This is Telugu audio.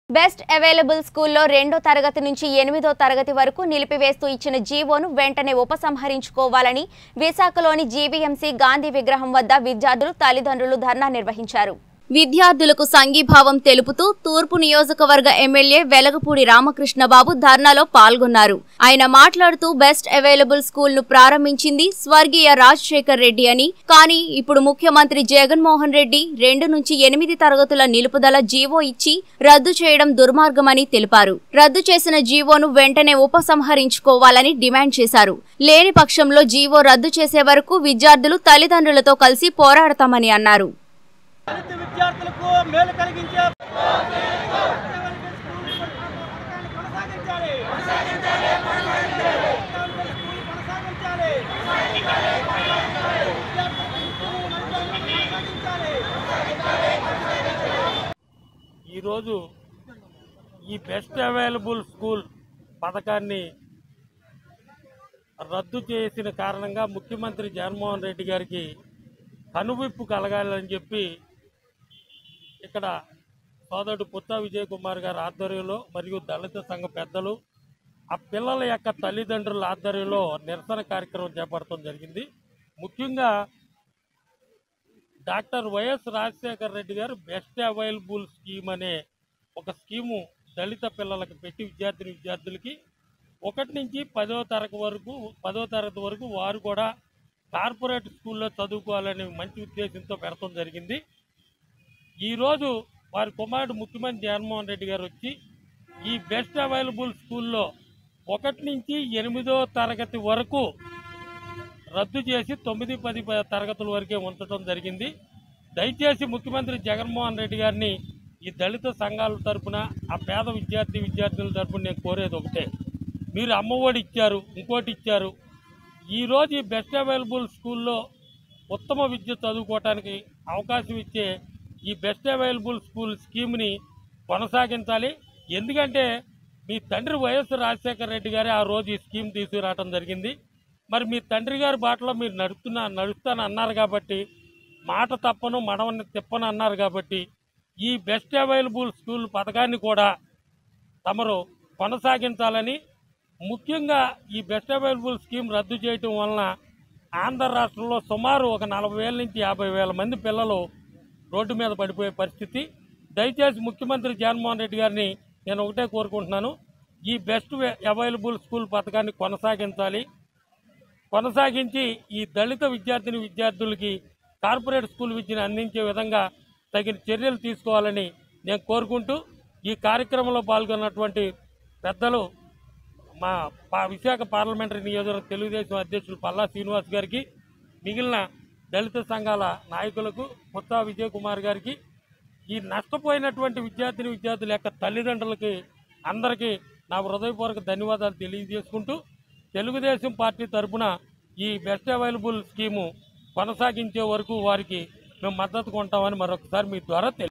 బెస్ట్ అవైలబుల్ స్కూల్లో రెండో తరగతి నుంచి ఎనిమిదో తరగతి వరకు నిలిపివేస్తూ ఇచ్చిన జీవోను వెంటనే ఉపసంహరించుకోవాలని విశాఖలోని జీవీఎంసీ గాంధీ విగ్రహం వద్ద విద్యార్థులు తల్లిదండ్రులు ధర్నా నిర్వహించారు విద్యార్థులకు సంఘీభావం తెలుపుతూ తూర్పు నియోజకవర్గ ఎమ్మెల్యే వెలగపూడి రామకృష్ణబాబు ధర్నాలో పాల్గొన్నారు ఆయన మాట్లాడుతూ బెస్ట్ అవైలబుల్ స్కూల్ ను ప్రారంభించింది స్వర్గీయ రాజశేఖర్ రెడ్డి అని కానీ ఇప్పుడు ముఖ్యమంత్రి జగన్మోహన్ రెడ్డి రెండు నుంచి ఎనిమిది తరగతుల నిలుపుదల జీవో ఇచ్చి రద్దు చేయడం దుర్మార్గమని తెలిపారు రద్దు చేసిన జీవోను వెంటనే ఉపసంహరించుకోవాలని డిమాండ్ చేశారు లేని పక్షంలో జీవో రద్దు చేసే వరకు విద్యార్థులు తల్లిదండ్రులతో కలిసి పోరాడతామని అన్నారు దళిత విద్యార్థులకు మేలు కలిగించే కొనసాగించాలి కొనసాగించాలి ఈరోజు ఈ బెస్ట్ అవైలబుల్ స్కూల్ పథకాన్ని రద్దు చేసిన కారణంగా ముఖ్యమంత్రి జగన్మోహన్ రెడ్డి గారికి కనువిప్పు కలగాలని చెప్పి ఇక్కడ సోదరుడు పుత్త విజయ్ కుమార్ గారి ఆధ్వర్యంలో మరియు దళిత సంఘ పెద్దలు ఆ పిల్లల యొక్క తల్లిదండ్రుల ఆధ్వర్యంలో నిరసన కార్యక్రమం చేపట్టడం జరిగింది ముఖ్యంగా డాక్టర్ వైఎస్ రాజశేఖర రెడ్డి గారు బెస్ట్ అవైలబుల్ స్కీమ్ అనే ఒక స్కీము దళిత పిల్లలకు పెట్టి విద్యార్థిని విద్యార్థులకి ఒకటి నుంచి పదో తరగతి వరకు పదో తరగతి వరకు వారు కూడా కార్పొరేట్ స్కూల్లో చదువుకోవాలనే మంచి ఉద్దేశంతో పెడతాం జరిగింది ఈరోజు వారి కుమారుడు ముఖ్యమంత్రి జగన్మోహన్ రెడ్డి గారు వచ్చి ఈ బెస్ట్ అవైలబుల్ స్కూల్లో ఒకటి నుంచి ఎనిమిదో తరగతి వరకు రద్దు చేసి తొమ్మిది పది ప- తరగతుల వరకే ఉంచడం జరిగింది దయచేసి ముఖ్యమంత్రి జగన్మోహన్ రెడ్డి గారిని ఈ దళిత సంఘాల తరపున ఆ పేద విద్యార్థి విద్యార్థుల తరపున నేను కోరేది ఒకటే మీరు అమ్మఒడి ఇచ్చారు ఇంకోటి ఇచ్చారు ఈరోజు ఈ బెస్ట్ అవైలబుల్ స్కూల్లో ఉత్తమ విద్య చదువుకోవటానికి అవకాశం ఇచ్చే ఈ బెస్ట్ అవైలబుల్ స్కూల్ స్కీమ్ని కొనసాగించాలి ఎందుకంటే మీ తండ్రి వైఎస్ రాజశేఖర రెడ్డి గారే ఆ రోజు ఈ స్కీమ్ తీసుకురావడం జరిగింది మరి మీ తండ్రి గారి బాటలో మీరు నడుస్తున్నా నడుస్తాను అన్నారు కాబట్టి మాట తప్పను మడవని తిప్పను అన్నారు కాబట్టి ఈ బెస్ట్ అవైలబుల్ స్కూల్ పథకాన్ని కూడా తమరు కొనసాగించాలని ముఖ్యంగా ఈ బెస్ట్ అవైలబుల్ స్కీమ్ రద్దు చేయటం వలన ఆంధ్ర రాష్ట్రంలో సుమారు ఒక నలభై వేల నుంచి యాభై వేల మంది పిల్లలు రోడ్డు మీద పడిపోయే పరిస్థితి దయచేసి ముఖ్యమంత్రి జగన్మోహన్ రెడ్డి గారిని నేను ఒకటే కోరుకుంటున్నాను ఈ బెస్ట్ అవైలబుల్ స్కూల్ పథకాన్ని కొనసాగించాలి కొనసాగించి ఈ దళిత విద్యార్థిని విద్యార్థులకి కార్పొరేట్ స్కూల్ విద్యను అందించే విధంగా తగిన చర్యలు తీసుకోవాలని నేను కోరుకుంటూ ఈ కార్యక్రమంలో పాల్గొన్నటువంటి పెద్దలు మా పా- విశాఖ పార్లమెంటరీ నియోజకవర్గ తెలుగుదేశం అధ్యక్షులు పల్లా శ్రీనివాస్ గారికి మిగిలిన దళిత సంఘాల నాయకులకు కొత్త విజయ్ కుమార్ గారికి ఈ నష్టపోయినటువంటి విద్యార్థిని విద్యార్థుల యొక్క తల్లిదండ్రులకి అందరికీ నా హృదయపూర్వక ధన్యవాదాలు తెలియజేసుకుంటూ తెలుగుదేశం పార్టీ తరఫున ఈ బెస్ట్ అవైలబుల్ స్కీము కొనసాగించే వరకు వారికి మేము మద్దతుగా ఉంటామని మరొకసారి మీ ద్వారా తెలియ